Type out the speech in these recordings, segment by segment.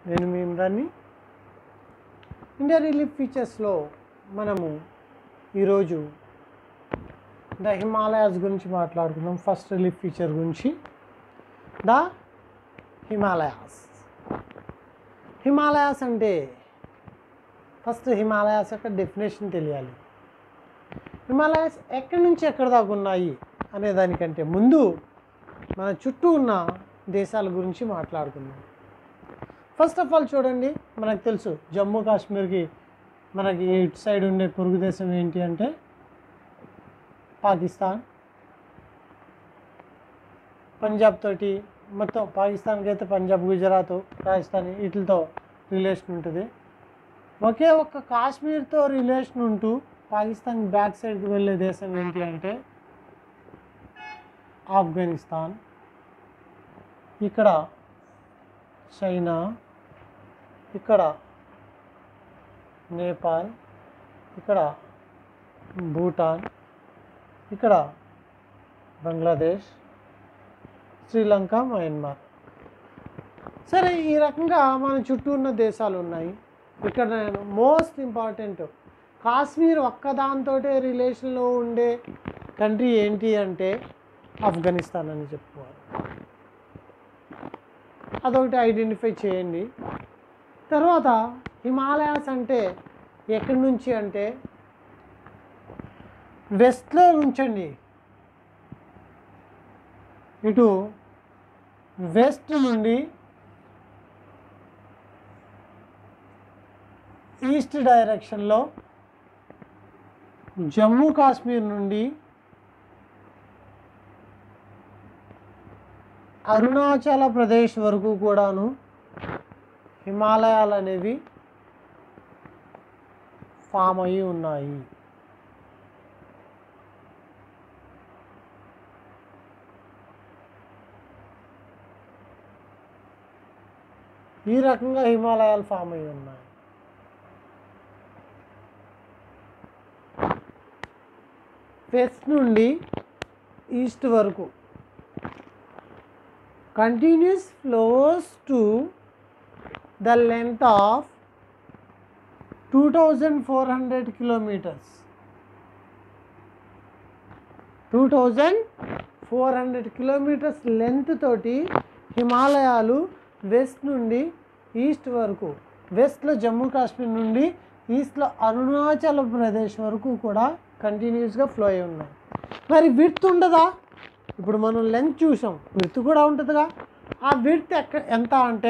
నేను మీ ఇమ్రాన్ని India relief ఫీచర్స్లో మనము ఈరోజు ద హిమాలయాస్ గురించి మాట్లాడుకుందాం ఫస్ట్ రిలీఫ్ ఫీచర్ గురించి ద హిమాలయాస్ హిమాలయాస్ అంటే ఫస్ట్ హిమాలయాస్ యొక్క డెఫినేషన్ తెలియాలి హిమాలయాస్ ఎక్కడి నుంచి ఎక్కడి దాకా ఉన్నాయి అనే దానికంటే ముందు మన చుట్టూ ఉన్న దేశాల గురించి మాట్లాడుకుందాం ఫస్ట్ ఆఫ్ ఆల్ చూడండి మనకు తెలుసు జమ్మూ కాశ్మీర్కి మనకి ఇటు సైడ్ ఉండే పొరుగు దేశం ఏంటి అంటే పాకిస్తాన్ పంజాబ్ తోటి మొత్తం పాకిస్తాన్కి అయితే పంజాబ్ గుజరాత్ రాజస్థాన్ వీటితో రిలేషన్ ఉంటుంది ఒకే ఒక్క కాశ్మీర్తో రిలేషన్ ఉంటూ పాకిస్తాన్ బ్యాక్ సైడ్కి వెళ్ళే దేశం ఏంటి అంటే ఆఫ్ఘనిస్తాన్ ఇక్కడ చైనా ఇక్కడ నేపాల్ ఇక్కడ భూటాన్ ఇక్కడ బంగ్లాదేశ్ శ్రీలంక మయన్మార్ సరే ఈ రకంగా మన చుట్టూ ఉన్న దేశాలు ఉన్నాయి ఇక్కడ నేను మోస్ట్ ఇంపార్టెంట్ కాశ్మీర్ ఒక్కదాంతో రిలేషన్లో ఉండే కంట్రీ ఏంటి అంటే ఆఫ్ఘనిస్తాన్ అని చెప్పుకోవాలి అదొకటి ఐడెంటిఫై చేయండి తర్వాత హిమాలయాస్ అంటే ఎక్కడి నుంచి అంటే వెస్ట్లో ఉంచండి ఇటు వెస్ట్ నుండి ఈస్ట్ డైరెక్షన్లో జమ్మూ కాశ్మీర్ నుండి అరుణాచల ప్రదేశ్ వరకు కూడాను హిమాలయాలు అనేవి ఫామ్ అయి ఉన్నాయి ఈ రకంగా హిమాలయాలు ఫామ్ అయి ఉన్నాయి వెస్ట్ నుండి ఈస్ట్ వరకు continuous flows to the length of 2400 kilometers 2400 kilometres length తోటి హిమాలయాలు వెస్ట్ నుండి ఈస్ట్ వరకు వెస్ట్లో జమ్మూ కాశ్మీర్ నుండి ఈస్ట్లో అరుణాచల్ ప్రదేశ్ వరకు కూడా కంటిన్యూస్గా ఫ్లో అయి ఉన్నాయి మరి విడ్త్ ఉండదా ఇప్పుడు మనం లెంత్ చూసాం విడ్త్ కూడా ఉంటుందిగా ఆ విడ్త్ ఎక్క ఎంత అంటే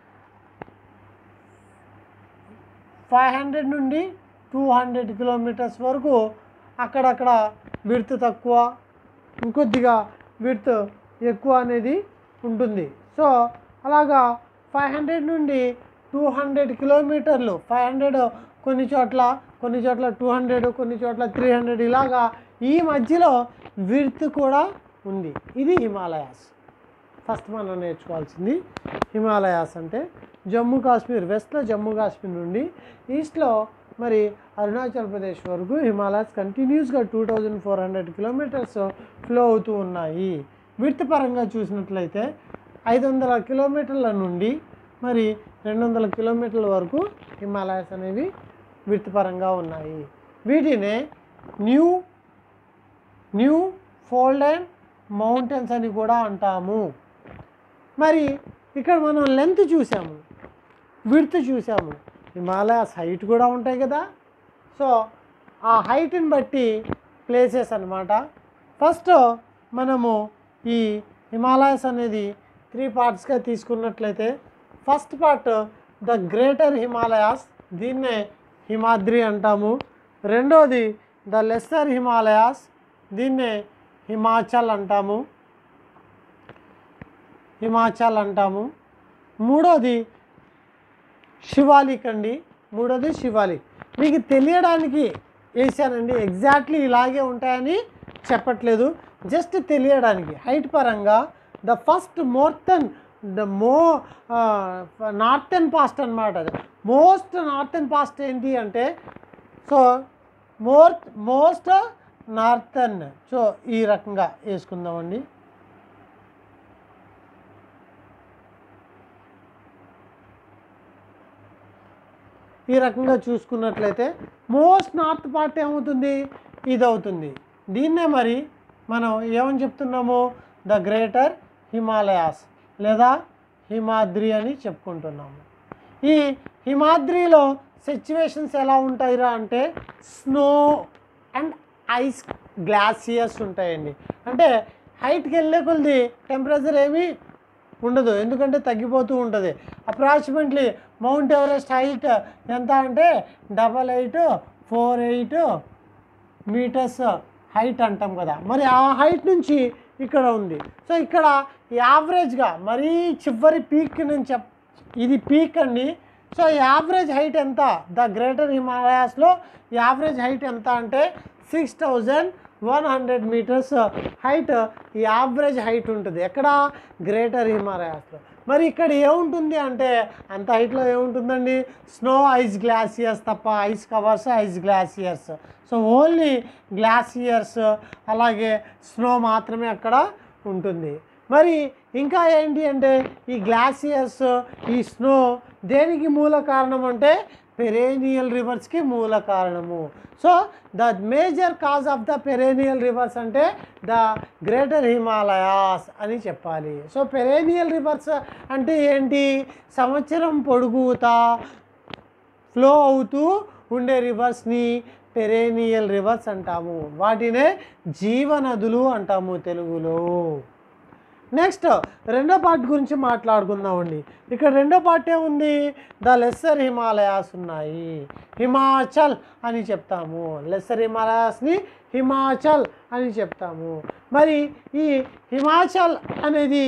ఫైవ్ హండ్రెడ్ నుండి టూ హండ్రెడ్ కిలోమీటర్స్ వరకు అక్కడక్కడ విడ్త్ తక్కువ ఇంకొద్దిగా విడ్త్ ఎక్కువ అనేది ఉంటుంది సో అలాగా ఫైవ్ హండ్రెడ్ నుండి టూ హండ్రెడ్ కిలోమీటర్లు ఫైవ్ హండ్రెడ్ కొన్ని చోట్ల కొన్ని చోట్ల టూ హండ్రెడ్ కొన్ని చోట్ల త్రీ హండ్రెడ్ ఇలాగా ఈ మధ్యలో విడ్త్ కూడా ఉంది ఇది హిమాలయాస్ ఫస్ట్ మనం నేర్చుకోవాల్సింది హిమాలయాస్ అంటే జమ్మూ కాశ్మీర్ వెస్ట్లో జమ్మూ కాశ్మీర్ నుండి ఈస్ట్లో మరి అరుణాచల్ ప్రదేశ్ వరకు హిమాలయాస్ కంటిన్యూస్గా two thousand four hundred kilometres flow అవుతూ ఉన్నాయి విడ్త్ పరంగా చూసినట్లయితే ఐదు వందల కిలోమీటర్ల నుండి మరి రెండు వందల కిలోమీటర్ల వరకు హిమాలయాస్ అనేవి విడ్త్ పరంగా ఉన్నాయి వీటినే న్యూ న్యూ ఫోల్డెన్ మౌంటైన్స్ అని కూడా అంటాము మరి ఇక్కడ మనం లెంత్ చూసాము విడ్త్ చూసాము హిమాలయాస్ హైట్ కూడా ఉంటాయి కదా సో ఆ హైట్ని బట్టి ప్లేసెస్ అన్నమాట ఫస్ట్ మనము ఈ హిమాలయాస్ అనేది త్రీ పార్ట్స్గా తీసుకున్నట్లయితే first part the greater Himalayas దీన్నే హిమాద్రి అంటాము రెండోది ద లెస్సర్ హిమాలయాస్ దీన్నే హిమాచల్ అంటాము హిమాచల్ అంటాము మూడోది శివాలిక్ అండి మూడోది శివాలిక్ మీకు తెలియడానికి వేసానండి ఎగ్జాక్ట్లీ ఇలాగే ఉంటాయని చెప్పట్లేదు జస్ట్ తెలియడానికి హైట్ పరంగా ద ఫస్ట్ మోర్తన్ ద మో నార్థన్ పాస్ట్ అనమాట మోస్ట్ నార్థన్ పాస్ట్ ఏంటి అంటే so more most northern so ఈ రకంగా వేసుకుందామండి ఈ రకంగా చూసుకున్నట్లయితే మోస్ట్ నార్త్ పార్ట్ ఏమవుతుంది ఇది అవుతుంది దీన్నే మరి మనం ఏమని చెప్తున్నాము ద గ్రేటర్ హిమాలయాస్ లేదా హిమాద్రి అని చెప్పుకుంటున్నాము ఈ హిమాద్రిలో సిచ్యువేషన్స్ ఎలా ఉంటాయిరా అంటే స్నో అండ్ ఐస్ గ్లాసియర్స్ ఉంటాయండి అంటే హైట్కి వెళ్ళే కొద్ది టెంపరేచర్ ఏమీ ఉండదు ఎందుకంటే తగ్గిపోతూ ఉంటుంది అప్రాక్సిమేట్లీ మౌంట్ ఎవరెస్ట్ హైట్ ఎంత అంటే double eight four eight metres height అంటాం కదా మరి ఆ హైట్ నుంచి ఇక్కడ ఉంది సో ఇక్కడ యావరేజ్గా మరీ చివరి పీక్ నేను చెప్ ఇది పీక్ అండి సో యావరేజ్ హైట్ ఎంత ద గ్రేటర్ హిమాలయాస్లో యావరేజ్ హైట్ ఎంత అంటే six thousand one hundred metres height average height ఉంటుంది ఎక్కడ గ్రేటర్ హిమాలయాస్లో మరి ఇక్కడ ఏముంటుంది అంటే అంత హైట్లో ఏముంటుందండి స్నో ఐస్ గ్లాసియర్స్ తప్ప ice covers ice glaciers so only glaciers అలాగే స్నో మాత్రమే అక్కడ ఉంటుంది మరి ఇంకా ఏంటి అంటే ఈ గ్లాసియర్స్ ఈ స్నో దేనికి మూల కారణం అంటే పెరేనియల్ రివర్స్కి మూల కారణము so the major cause of the perennial rivers అంటే ద గ్రేటర్ హిమాలయాస్ అని చెప్పాలి సో పెరేనియల్ రివర్స్ అంటే ఏంటి సంవత్సరం పొడుగుతా ఫ్లో అవుతూ ఉండే రివర్స్ని పెరేనియల్ రివర్స్ అంటాము వాటినే జీవనదులు అంటాము తెలుగులో నెక్స్ట్ రెండో పార్ట్ గురించి మాట్లాడుకుందామండి ఇక్కడ రెండో పార్ట్ ఏముంది ద లెస్సర్ హిమాలయాస్ ఉన్నాయి హిమాచల్ అని చెప్తాము లెస్సర్ హిమాలయాస్ని హిమాచల్ అని చెప్తాము మరి ఈ హిమాచల్ అనేది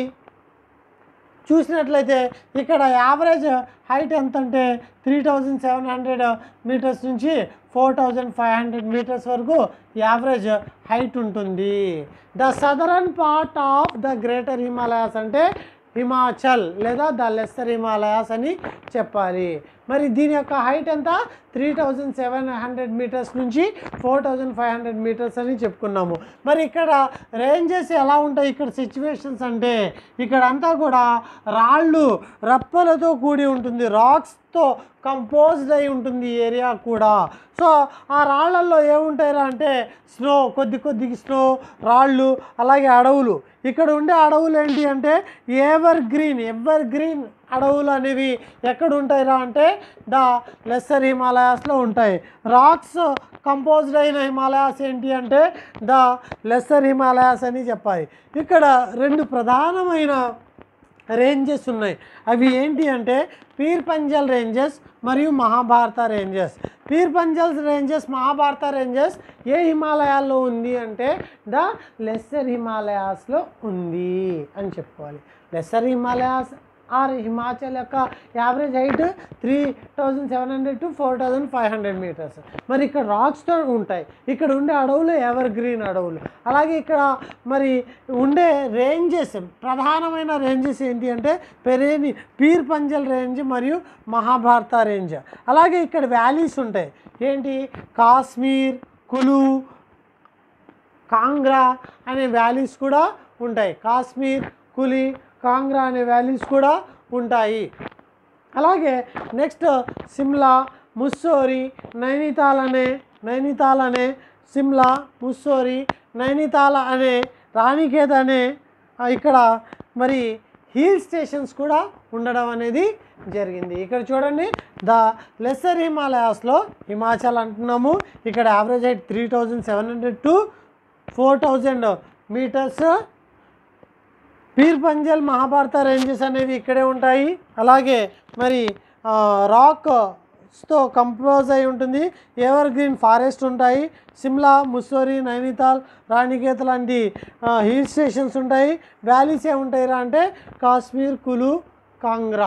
చూసినట్లయితే ఇక్కడ యావరేజ్ హైట్ ఎంత అంటే three thousand seven hundred metres నుంచి four thousand five hundred metres వరకు యావరేజ్ హైట్ ఉంటుంది the southern part of the greater Himalayas అంటే హిమాచల్ లేదా ద లెస్సర్ హిమాలయాస్ అని చెప్పాలి మరి దీని యొక్క హైట్ ఎంత three thousand seven hundred metres నుంచి four thousand five hundred metres అని చెప్పుకున్నాము మరి ఇక్కడ రేంజెస్ ఎలా ఉంటాయి ఇక్కడ సిచ్యువేషన్స్ అంటే ఇక్కడ అంతా కూడా రాళ్ళు రప్పలతో కూడి ఉంటుంది రాక్స్తో కంపోజ్డ్ అయి ఉంటుంది ఈ ఏరియా కూడా సో ఆ రాళ్ళల్లో ఏముంటాయిరా అంటే స్నో కొద్ది కొద్ది స్నో రాళ్ళు అలాగే అడవులు ఇక్కడ ఉండే అడవులు ఏంటి అంటే ఎవర్ గ్రీన్ ఎవర్ గ్రీన్ అడవులు అనేవి ఎక్కడ ఉంటాయిరా అంటే ద లెస్సర్ హిమాలయాస్లో ఉంటాయి రాక్స్ కంపోజ్డ్ అయిన హిమాలయాస్ ఏంటి అంటే ద లెస్సర్ హిమాలయాస్ అని చెప్పాలి ఇక్కడ రెండు ప్రధానమైన రేంజెస్ ఉన్నాయి అవి ఏంటి అంటే పీర్ పంజల్ రేంజెస్ మరియు Mahabharat ranges Pir Panjal ranges Mahabharat ranges ఏ హిమాలయాల్లో ఉంది అంటే ద లెస్సర్ హిమాలయాస్లో ఉంది అని చెప్పుకోవాలి లెస్సర్ హిమాలయాస్ ఆర్ హిమాచల్ యొక్క average height three thousand seven hundred to four thousand five hundred metres మరి ఇక్కడ రాక్స్తో ఉంటాయి ఇక్కడ ఉండే అడవులు ఎవర్ గ్రీన్ అడవులు అలాగే ఇక్కడ మరి ఉండే రేంజెస్ ప్రధానమైన రేంజెస్ ఏంటి అంటే పెరేని పీర్ పంజల్ రేంజ్ మరియు మహాభారత రేంజ్ అలాగే ఇక్కడ వ్యాలీస్ ఉంటాయి ఏంటి కాశ్మీర్ కులు కాంగ్రా అనే వ్యాలీస్ కూడా ఉంటాయి కాశ్మీర్ కులి కాంగ్రా అనే వ్యాలీస్ కూడా ఉంటాయి అలాగే నెక్స్ట్ సిమ్లా ముస్సోరి నైనితాల్ అనే నైనితాల్ అనే సిమ్లా ముస్సోరి నైనితాల్ అనే రాణిఖేత్ అనే ఆ, ఇక్కడ మరి హిల్ స్టేషన్స్ కూడా ఉండడం అనేది జరిగింది ఇక్కడ చూడండి ద లెస్సర్ హిమాలయాస్లో హిమాచల్ అంటున్నాము ఇక్కడ average height three thousand seven hundred to four thousand metres Pir Panjal Mahabharat ranges అనేవి ఇక్కడే ఉంటాయి అలాగే మరి ఆ, రాక్స్తో కంపోజ్ అయి ఉంటుంది ఎవర్ గ్రీన్ ఫారెస్ట్ ఉంటాయి సిమ్లా ముస్సోరి నైనితాల్ రాణికేత్ లాంటి ఆ, హిల్ స్టేషన్స్ ఉంటాయి వ్యాలీస్ ఏముంటాయిరా అంటే కాశ్మీర్ కులు కాంగ్రా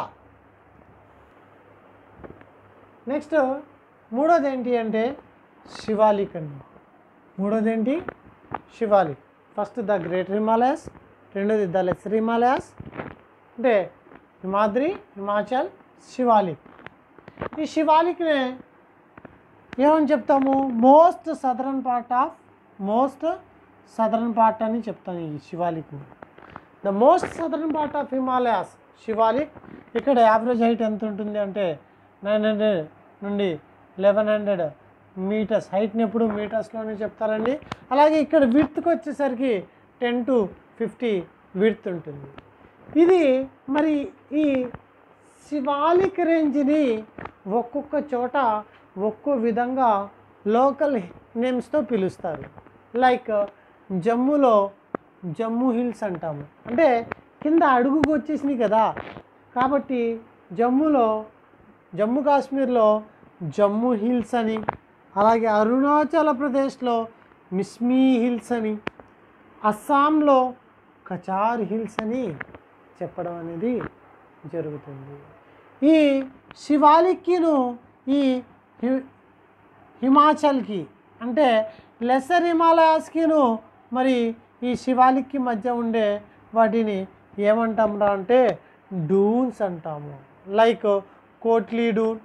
నెక్స్ట్ మూడోది ఏంటి అంటే శివాలిక్ అండి మూడోది ఏంటి Shivalik first the great Himalayas రెండోది ద లెస్సర్ హిమాలయాస్ అంటే హిమాద్రి హిమాచల్ శివాలిక్ ఈ శివాలిక్నే ఏమని చెప్తాము most southern part of most southern part అని చెప్తాను ఈ శివాలిక్ని the most southern part of Himalayas Shivalik ఇక్కడ యావరేజ్ హైట్ ఎంత ఉంటుంది అంటే నైన్ హండ్రెడ్ నుండి లెవెన్ హండ్రెడ్ మీటర్స్ హైట్ని ఎప్పుడు మీటర్స్లోనే చెప్తారండి అలాగే ఇక్కడ విడ్త్కి వచ్చేసరికి టెన్ టు ఫిఫ్టీ విడ్త్ ఉంటుంది ఇది మరి ఈ శివాలిక్ రేంజ్ని ఒక్కొక్క చోట ఒక్కో విధంగా లోకల్ నేమ్స్తో పిలుస్తారు లైక్ జమ్మూలో జమ్మూ హిల్స్ అంటాము అంటే కింద అడుగుకు వచ్చేసినాయి కదా కాబట్టి జమ్మూలో జమ్మూ కాశ్మీర్లో జమ్మూ హిల్స్ అని అలాగే అరుణాచల్ ప్రదేశ్లో మిస్మీ హిల్స్ అని అస్సాంలో కచార్ హిల్స్ అని చెప్పడం అనేది జరుగుతుంది ఈ శివాలిక్కిను ఈ హి- హిమాచల్కి అంటే లెసర్ హిమాలయాస్కిను మరి ఈ శివాలిక్కి మధ్య ఉండే వాటిని ఏమంటాంరా అంటే డూన్స్ అంటాము లైక్ కోట్లీ డూన్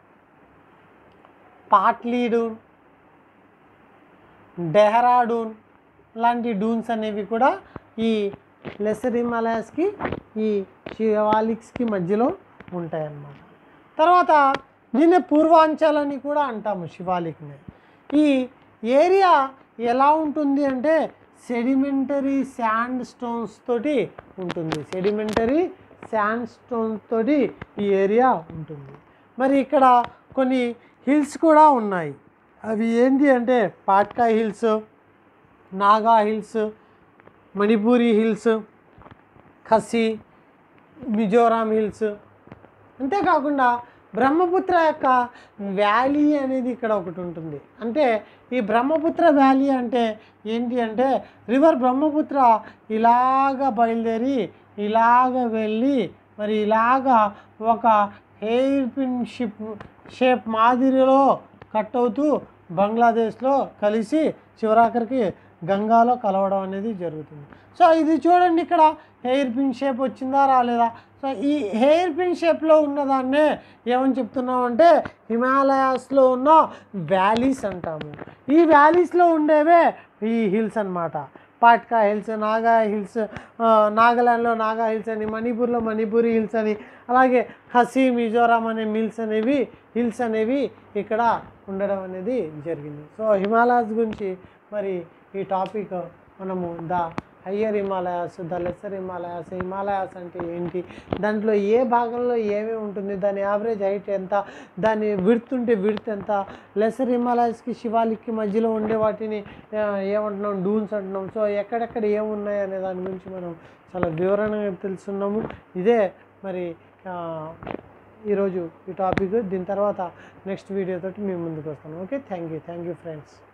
పాట్లీ డూన్ డెహ్రాడూన్ లాంటి డూన్స్ అనేవి కూడా ఈ లెసర్ హిమాలయాస్కి ఈ శివాలిక్స్కి మధ్యలో ఉంటాయన్నమాట తర్వాత దీన్ని పూర్వాంచల్ అని కూడా అంటాము శివాలిక్ని ఈ ఏరియా ఎలా ఉంటుంది అంటే సెడిమెంటరీ శాండ్ స్టోన్స్ తోటి ఉంటుంది సెడిమెంటరీ శాండ్ స్టోన్స్ తోటి ఈ ఏరియా ఉంటుంది మరి ఇక్కడ కొన్ని హిల్స్ కూడా ఉన్నాయి అవి ఏంటి అంటే Patkai hills Naga hills Manipuri hills Khasi Mizoram hills అంతేకాకుండా బ్రహ్మపుత్ర యొక్క వ్యాలీ అనేది ఇక్కడ ఒకటి ఉంటుంది అంటే ఈ బ్రహ్మపుత్ర వ్యాలీ అంటే ఏంటి అంటే రివర్ బ్రహ్మపుత్ర ఇలాగ బయలుదేరి ఇలాగ వెళ్ళి మరి ఇలాగా ఒక హెయిర్ పిన్ షిప్ షేప్ మాదిరిలో కట్ అవుతూ బంగ్లాదేశ్లో కలిసి చివరాఖరికి గంగాలో కలవడం అనేది జరుగుతుంది సో ఇది చూడండి ఇక్కడ హెయిర్ పిన్ షేప్ వచ్చిందా రాలేదా సో ఈ హెయిర్ పిన్ షేప్లో ఉన్నదాన్నే ఏమని చెప్తున్నామంటే హిమాలయాస్లో ఉన్న వ్యాలీస్ అంటాము ఈ వ్యాలీస్లో ఉండేవే ఈ హిల్స్ అన్నమాట పాట్కా హిల్స్ నాగా హిల్స్ ఆ, నాగాలాండ్లో నాగా హిల్స్ అని మణిపూర్లో మణిపూరి హిల్స్ అని అలాగే హసీ మిజోరాం అనే మిల్స్ అనేవి హిల్స్ అనేవి ఇక్కడ ఉండడం అనేది జరిగింది సో హిమాలయాస్ గురించి మరి ఈ టాపిక్ మనము the higher Himalayas the lesser Himalayas Himalayas అంటే ఏంటి దాంట్లో ఏ భాగంలో ఏమేమి ఉంటుంది దాని యావరేజ్ హైట్ ఎంత దాని విడ్త్ ఉంటే విడ్త్ ఎంత లెసర్ హిమాలయాస్కి శివాలిక్కి మధ్యలో ఉండే వాటిని ఆ, ఏమంటున్నాం డూన్స్ అంటున్నాం సో ఎక్కడెక్కడ ఏమున్నాయి అనే దాని గురించి మనం చాలా వివరణగా తెలుసున్నాము ఇదే మరి ఆ, ఈరోజు ఈ టాపిక్ దీని తర్వాత నెక్స్ట్ వీడియోతోటి మేము ముందుకు వస్తాను okay thank you thank you friends